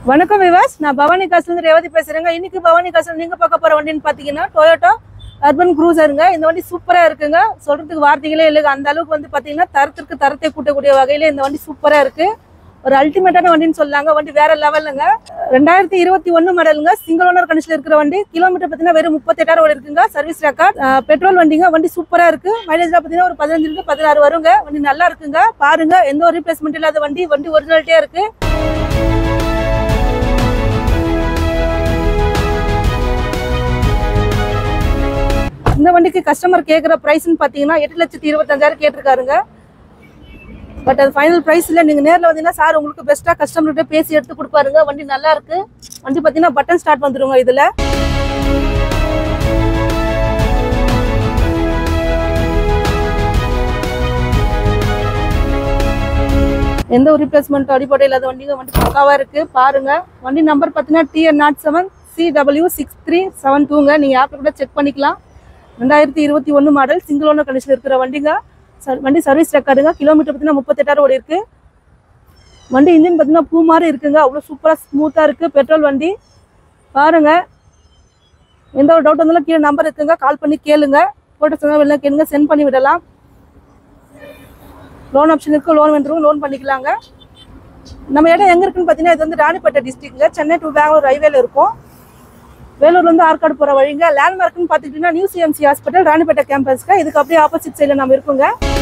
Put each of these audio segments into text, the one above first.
வணக்கம் விவாஸ் நான் பவானி காசுலேருந்து ரேவதி பேசுறேங்க இன்னைக்கு பவானி காசுல நீங்க பார்க்க போற வண்டின்னு பாத்தீங்கன்னா டொயோட்டோ அர்பன் க்ரூசருங்க இந்த வண்டி சூப்பரா இருக்குங்க சொல்றதுக்கு வார்த்தைகளே இல்லைங்க அந்த அளவுக்கு வந்து பாத்தீங்கன்னா தரத்திற்கு தரத்தை கூட்டக்கூடிய வகையில இந்த வண்டி சூப்பரா இருக்கு ஒரு அல்டிமேட்டான வண்டின்னு சொல்லலாங்க வண்டி வேற லெவலுங்க ரெண்டாயிரத்தி இருபத்தி ஒன்னு மாடலுங்க சிங்கிள் ஓனர் கண்டிஷன்ல இருக்கிற வண்டி கிலோமீட்டர் பாத்தீங்கன்னா வெறும் முப்பத்தெட்டாயிரம் ஓடி இருக்குங்க சர்வீஸ் ரெக்கார்ட் பெட்ரோல் வண்டிங்க வண்டி சூப்பரா இருக்கு மைலேஜ் பாத்தீங்கன்னா ஒரு பதினஞ்சு இருந்து பதினாறு வருங்க வண்டி நல்லா இருக்குங்க பாருங்க எந்த ஒரு ரீப்ளேஸ்மெண்ட் இல்லாத வண்டி வண்டி ஒரிஜினாலிட்டியா இருக்கு இந்த வண்டிக்கு கஸ்டமர் கேட்குற ப்ரைஸ்னு பார்த்தீங்கன்னா எட்டு லட்சத்தி இருபத்தஞ்சாயிரம் கேட்டிருக்காருங்க பட் அது ஃபைனல் ப்ரைஸ் இல்லை நீங்கள் நேரில் வந்தீங்கன்னா சார் உங்களுக்கு பெஸ்ட்டாக கஸ்டமர்கிட்ட பேசி எடுத்து கொடுப்பாருங்க வண்டி நல்லா இருக்கு வண்டி பார்த்தீங்கன்னா பட்டன் ஸ்டார்ட் வந்துருங்க இதில் எந்த ஒரு ரிப்ளேஸ்மெண்ட் அடிப்படை இல்லாத வண்டிங்க வண்டி பக்காவாக இருக்கு பாருங்க வண்டி நம்பர் பார்த்தீங்கன்னா TN nought seven CW six three seven டூங்க நீங்கள் ஆப்பில் கூட செக் பண்ணிக்கலாம் ரெண்டாயிரத்தி இருபத்தி ஒன்று மாடல் சிங்கிள் ஓனர் கண்டிஷன் இருக்கிற வண்டிங்க சர் வண்டி சர்வீஸ் ரெக்கார்டுங்க கிலோமீட்டர் பார்த்தீங்கன்னா முப்பத்தெட்டாயிரம் ஓடி இருக்கு வண்டி இன்ஜின் பார்த்தீங்கன்னா பூ மாதிரி இருக்குங்க அவ்வளோ சூப்பராக ஸ்மூத்தாக இருக்குது பெட்ரோல் வண்டி பாருங்க எந்த ஒரு டவுட் இருந்தாலும் கீழே நம்பர் இருக்குங்க கால் பண்ணி கேளுங்க ஃபோட்டோஸ் எல்லாம் வெளில கேளுங்க சென்ட் பண்ணி விடலாம் லோன் ஆப்ஷன் இருக்கு லோன் வேண்டுறவங்க லோன் பண்ணிக்கலாங்க நம்ம இடம் எங்கே இருக்குன்னு பார்த்தீங்கன்னா இது வந்து ராணிப்பேட்டை டிஸ்ட்ரிக்ட்ங்க சென்னை டு பெங்களூர் ரயில்வேல இருக்கும் வேலூர்லேருந்து ஆற்காடு போகிற வழிங்க லேண்ட்மார்க்னு பார்த்துக்கிட்டிங்கன்னா நியூ சிஎம்சி ஹாஸ்பிட்டல் ராணிப்பேட்டை கேம்பஸ்க்கு இதுக்கு அப்படியே ஆப்போசிட் சைடில் நம்ம இருக்குங்க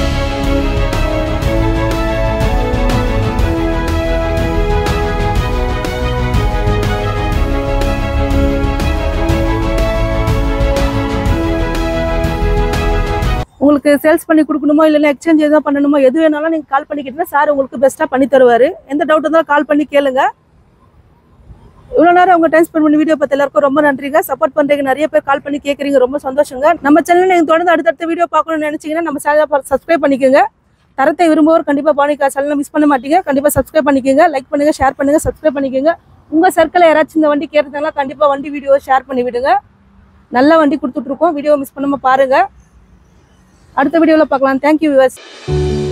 உங்களுக்கு சேல்ஸ் பண்ணி கொடுக்கணுமோ இல்லைன்னா எக்ஸ்சேஞ்ச் எதுவும் பண்ணணுமோ எது வேணாலும் நீங்கள் கால் பண்ணிக்கிட்டீங்கன்னா சார் உங்களுக்கு பெஸ்ட்டாக பண்ணி தருவார் எந்த டவுட் இருந்தாலும் கால் பண்ணி கேளுங்க இவ்வளோ நேரம் உங்க டைம் ஸ்பெண்ட் பண்ணி வீடியோ பார்த்து எல்லாருக்கும் ரொம்ப நன்றிங்க சப்போர்ட் பண்றீங்க நிறைய பேர் கால் பண்ணி கேட்குறீங்க ரொம்ப சந்தோஷங்க நம்ம சேனல் நீங்கள் தொடர்ந்து அடுத்தடுத்த வீடியோ பார்க்கணும்னு நினைச்சீங்கன்னா நம்ம சேனலை சப்ஸ்கிரைப் பண்ணிக்கோங்க தரத்தை விரும்புவோர் கண்டிப்பாக பானிகா சேனலை மிஸ் பண்ண மாட்டீங்க கண்டிப்பாக சப்ஸ்கிரைப் பண்ணிக்கோங்க லைக் பண்ணுங்க ஷேர் பண்ணுங்க சப்ஸ்கிரைப் பண்ணிக்கோங்க உங்க சர்க்கிள் யாராச்சும் இந்த வண்டி கேட்டிருந்தாங்களா கண்டிப்பாக வண்டி வீடியோ ஷேர் பண்ணி விடுங்க நல்ல வண்டி கொடுத்துட்ருக்கோம் வீடியோ மிஸ் பண்ணாம பாருங்க அடுத்த வீடியோவில் பார்க்கலாம் தேங்க்யூ விவர்ஸ்